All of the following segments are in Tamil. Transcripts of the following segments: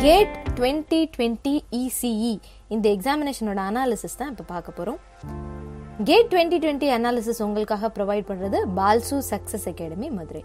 கேட் டுவெண்ட்டி டுவெண்ட்டி இசிஇ இந்த எக்ஸாமினேஷனோட அனாலிசிஸ் தான் இப்போ பார்க்க போகிறோம் கேட் டுவெண்ட்டி டுவெண்ட்டி அனாலிசிஸ் உங்களுக்காக ப்ரொவைட் பண்ணுறது Palsu success academy Madurai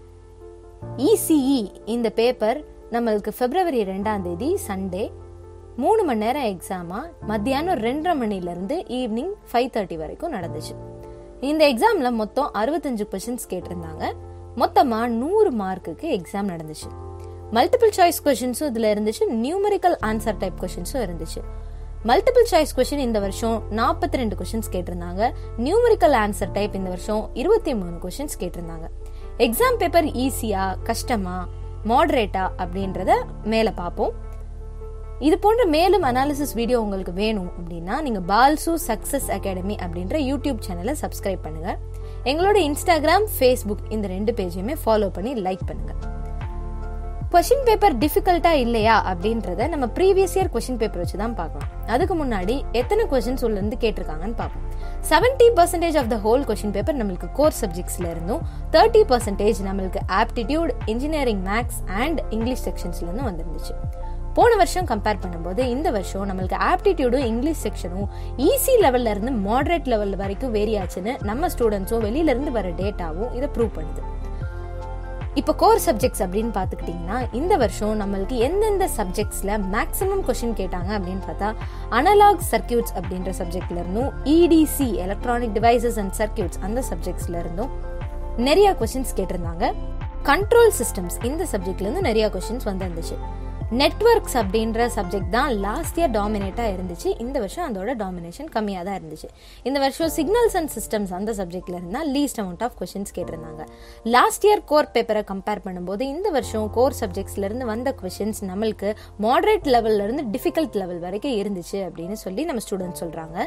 ECE இந்த பேப்பர் நம்மளுக்கு பிப்ரவரி ரெண்டாம் தேதி சண்டே மூணு மணி நேரம் எக்ஸாமா மத்தியானம் ரெண்டரை மணிலேருந்து ஈவினிங் ஃபைவ் தேர்ட்டி வரைக்கும் நடந்துச்சு இந்த எக்ஸாம்ல மொத்தம் அறுபத்தஞ்சு கொஷின்ஸ் கேட்டிருந்தாங்க மொத்தமா நூறு மார்க்குக்கு எக்ஸாம் நடந்துச்சு மல்டிபிள் சாய்ஸ் கொஷின்ஸும் இதுல இருந்துச்சு நியூமரிக்கல் ஆன்சர் டைப் கொஷின்ஸும் இருந்துச்சு மல்டிபிள் சாய்ஸ் கொஷின் இந்த வருஷம் நாற்பத்தி ரெண்டு கொஷின்ஸ் கேட்டிருந்தாங்க நியூமரிக்கல் ஆன்சர் டைப் இந்த வருஷம் இருபத்தி மூணு கொஷின்ஸ் கேட்டிருந்தாங்க எக்ஸாம் பேப்பர் ஈஸியா கஷ்டமா மாடரேட்டா அப்படின்றத மேல பார்ப்போம் இது போன்ற மேலும் அனாலிசிஸ் வீடியோ உங்களுக்கு வேணும் அப்படின்னா நீங்க பால்சு சக்சஸ் அகாடமி அப்படின்ற யூடியூப் சேனலை சப்ஸ்கிரைப் பண்ணுங்க எங்களோட இன்ஸ்டாகிராம் ஃபேஸ்புக் இந்த ரெண்டு பேஜையுமே ஃபாலோ பண்ணி லைக் பண்ணுங்க கொஷின் பேப்பர் டிஃபிகல்ட்டா இல்லையா அப்படின்றத நம்ம ப்ரீவியஸ் இயர் கொஷின் பேப்பர் வச்சு தான் பார்க்கலாம் அதுக்கு முன்னாடி எத்தனை கொஷின்ஸ் உள்ள இருந்து கேட்டிருக்காங்கன்னு பார்ப்போம் seventy percentage of the whole question paper நம்மளுக்கு கோர் சப்ஜெக்ட்ஸ்ல இருந்தும் தேர்ட்டி பர்சன்டேஜ் நம்மளுக்கு aptitude engineering maths and English செக்ஷன்ஸ்ல இருந்தும் வந்துருந்துச்சு போன வருஷம் கம்பேர் பண்ணும்போது இந்த வருஷம் நம்மளுக்கு ஆப்டிடியூடும் இங்கிலீஷ் செக்ஷனும் ஈஸி லெவல்ல இருந்து மாடரேட் லெவல் வரைக்கும் வேரி ஆச்சுன்னு நம்ம ஸ்டூடெண்ட்ஸும் வெளியில இருந்து வர டேட்டாவும் இதை ப்ரூவ் பண்ணுது இப்போ கோர் சப்ஜெக்ட்ஸ் அப்படின்னு பார்த்துக்கிட்டிங்கன்னா இந்த வருஷம் நம்மளுக்கு எந்தெந்த சப்ஜெக்ட்ஸில் மேக்ஸிமம் கொஷின் கேட்டாங்க அப்படின்னு பார்த்தா அனலாக் சர்க்கியூட்ஸ் அப்படின்ற சப்ஜெக்ட்ல இருந்தும் EDC electronic devices and circuits அந்த சப்ஜெக்ட்ஸ்ல இருந்தும் நிறைய கொஷின்ஸ் கேட்டிருந்தாங்க கண்ட்ரோல் சிஸ்டம்ஸ் இந்த சப்ஜெக்ட்ல இருந்து நிறைய கொஷின்ஸ் வந்துருந்துச்சு நெட்ஒர்க்ஸ் அப்படின்ற சப்ஜெக்ட் தான் லாஸ்ட் இயர் டாமினேட்டாக இருந்துச்சு இந்த வருஷம் அதோட டாமினேஷன் கம்மியாக தான் இருந்துச்சு இந்த வருஷம் சிக்னல்ஸ் அண்ட் சிஸ்டம்ஸ் அந்த சப்ஜெக்ட்ல இருந்தால் லீஸ்ட் அமௌண்ட் ஆஃப் கொஷின்ஸ் கேட்டிருந்தாங்க லாஸ்ட் இயர் கோர் பேப்பரை கம்பேர் பண்ணும்போது இந்த வருஷம் கோர் சப்ஜெக்ட்ஸ்ல இருந்து வந்த கொஷின்ஸ் நம்மளுக்கு மாடரேட் லெவல்ல இருந்து டிஃபிகல்ட் லெவல் வரைக்கும் இருந்துச்சு அப்படின்னு சொல்லி நம்ம ஸ்டூடெண்ட் சொல்றாங்க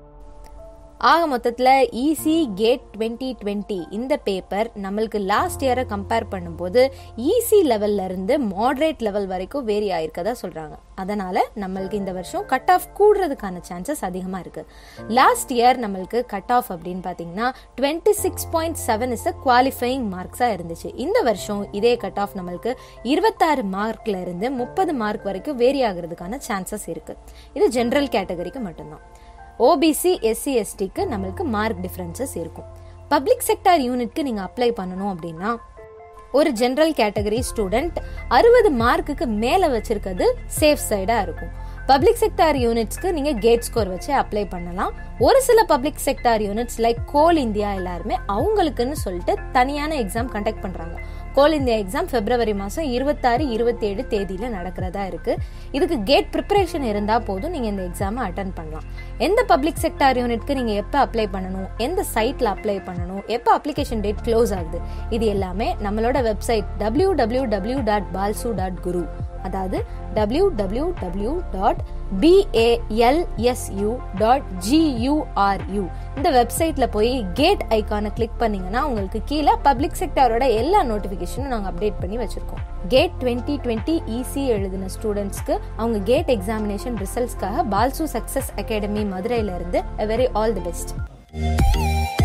ஆக மொத்தத்தில் ஈஸி கேட் டுவெண்ட்டி டுவெண்ட்டி இந்த பேப்பர் நம்மளுக்கு லாஸ்ட் இயரை கம்பேர் பண்ணும்போது ஈஸி லெவல்ல இருந்து மாடரேட் லெவல் வரைக்கும் வேரி ஆயிருக்கதா சொல்றாங்க அதனால நம்மளுக்கு இந்த வருஷம் கட் ஆஃப் கூடுறதுக்கான சான்சஸ் அதிகமா இருக்கு லாஸ்ட் இயர் நம்மளுக்கு கட் ஆஃப் அப்படின்னு பாத்தீங்கன்னா twenty six point seven is qualifying மார்க்ஸா இருந்துச்சு இந்த வருஷம் இதே கட் ஆஃப் நம்மளுக்கு இருபத்தாறு மார்க்ல இருந்து முப்பது மார்க் வரைக்கும் வேரி ஆகுறதுக்கான சான்சஸ் இருக்கு இது ஜென்ரல் கேட்டகரிக்கு மட்டும்தான் ஓபிசி எஸ்சி எஸ்டிக்கு நம்மளுக்கு மார்க் டிஃபரன்சஸ் இருக்கும் பப்ளிக் செக்டார் யூனிட்க்கு நீங்க அப்ளை பண்ணணும் அப்படின்னா ஒரு ஜென்ரல் கேட்டகரி ஸ்டூடெண்ட் அறுபது மார்க்குக்கு மேல வச்சிருக்கிறது சேஃப் சைடா இருக்கும் பப்ளிக் செக்டார் யூனிட்ஸ்க்கு நீங்க கேட் ஸ்கோர் வச்சு அப்ளை பண்ணலாம் ஒரு சில public sector units like Coal India எல்லாருமே அவங்களுக்குன்னு சொல்லிட்டு தனியான எக்ஸாம் கண்டக்ட் பண்றாங்க கோல் இந்தியா எக்ஸாம் பிப்ரவரி மாசம் இருபத்தாறு இருபத்தி ஏழு தேதியில நடக்கிறதா இருக்கு இதுக்கு கேட் ப்ரிப்பரேஷன் இருந்தா போதும் நீங்க இந்த எக்ஸாமை அட்டன் பண்ணலாம் எந்த பப்ளிக் செக்டார் யூனிட்க்கு நீங்க எப்ப அப்ளை பண்ணணும் எந்த சைட்ல அப்ளை பண்ணணும் எப்ப அப்ளிகேஷன் டேட் க்ளோஸ் ஆகுது இது எல்லாமே நம்மளோட website W W W dot Palsu dot guru அதாவது W W W dot P A L S U dot G U R U இந்த வெப்சைட்ல போய் கேட் ஐக்கானை கிளிக் பண்ணீங்கன்னா உங்களுக்கு கீழே பப்ளிக் செக்டரோட எல்லா நோட்டிபிகேஷனும் நாங்கள் அப்டேட் பண்ணி வச்சிருக்கோம் கேட் டுவெண்ட்டி டுவெண்ட்டி இசி எழுதின ஸ்டூடெண்ட்ஸ்க்கு அவங்க கேட் எக்ஸாமினேஷன் ரிசல்ட்ஸ்க்காக பால்சு சக்சஸ் அகாடமி மதுரையில இருந்து வெரி ஆல் தி பெஸ்ட்